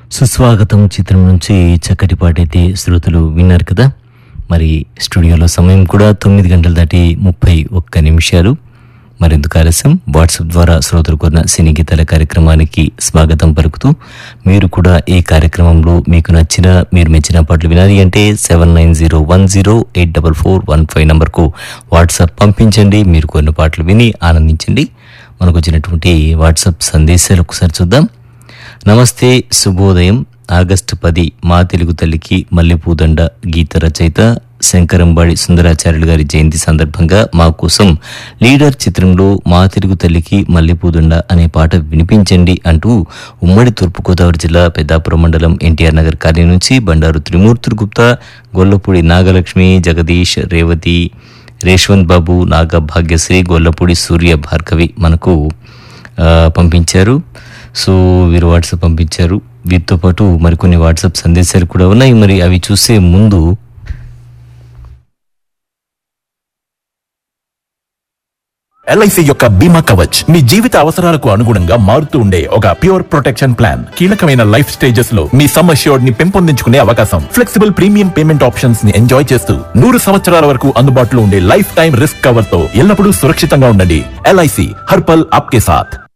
సుస్వాగతం చిత్రం నుంచి చక్కటి పాటైతే శ్రోతలు విన్నారు కదా మరి స్టూడియోలో సమయం కూడా తొమ్మిది గంటల దాటి ముప్పై ఒక్క నిమిషాలు మరెందుకు ఆలస్యం వాట్సాప్ ద్వారా శ్రోతలు కొన్న సినీ గీతాల కార్యక్రమానికి స్వాగతం పలుకుతూ మీరు కూడా ఈ కార్యక్రమంలో మీకు నచ్చిన మీరు మెచ్చిన పాటలు వినాలి అంటే seven nine zero one zero eight double four one five నంబర్కు వాట్సాప్ పంపించండి మీరు కొన్ని పాటలు విని ఆనందించండి మనకు వచ్చినటువంటి వాట్సాప్ సందేశాలు ఒకసారి చూద్దాం నమస్తే శుభోదయం ఆగస్టు పది మా తెలుగు తల్లికి మల్లెపూదండ గీత రచయిత శంకరంబాడి సుందరాచార్యులు గారి జయంతి సందర్భంగా మా కోసం లీడర్ చిత్రంలో మా తెలుగు తల్లికి మల్లెపూదండ అనే పాట వినిపించండి అంటూ ఉమ్మడి తూర్పుగోదావరి జిల్లా పెద్దాపురం మండలం ఎన్టీఆర్ నగర్ కాలనీ నుంచి బండారు త్రిమూర్తులు గుప్తా గొల్లపూడి నాగలక్ష్మి జగదీష్ రేవతి రేష్వంత్ బాబు నాగ భాగ్యశ్రీ గొల్లపూడి సూర్య భార్గవి మనకు ఆ, పంపించారు సో వీరు వాట్సాప్ పంపించారు వీరితో పాటు మరికొన్ని వాట్సాప్ సందేశాలు కూడా ఉన్నాయి మరి అవి చూసే ముందు ఎల్ఐసి యొక్క బీమా కవచ్ మీ జీవిత అవసరాలకు అనుగుణంగా మారుతూ ఉండే ఒక ప్యూర్ ప్రొటెక్షన్ ప్లాన్ కీలకమైన లైఫ్ స్టేజెస్ లో మీ సమ్ అష్యూర్డ్ ని పెంపొందించుకునే అవకాశం ఫ్లెక్సిబుల్ ప్రీమియం పేమెంట్ ఆప్షన్స్ ని ఎంజాయ్ చేస్తూ నూరు సంవత్సరాల వరకు అందుబాటులో ఉండే లైఫ్ టైం రిస్క్ కవర్ తో ఎల్లప్పుడూ సురక్షితంగా ఉండండి ఎల్ఐసి హర్పల్ ఆప్కే సాథ్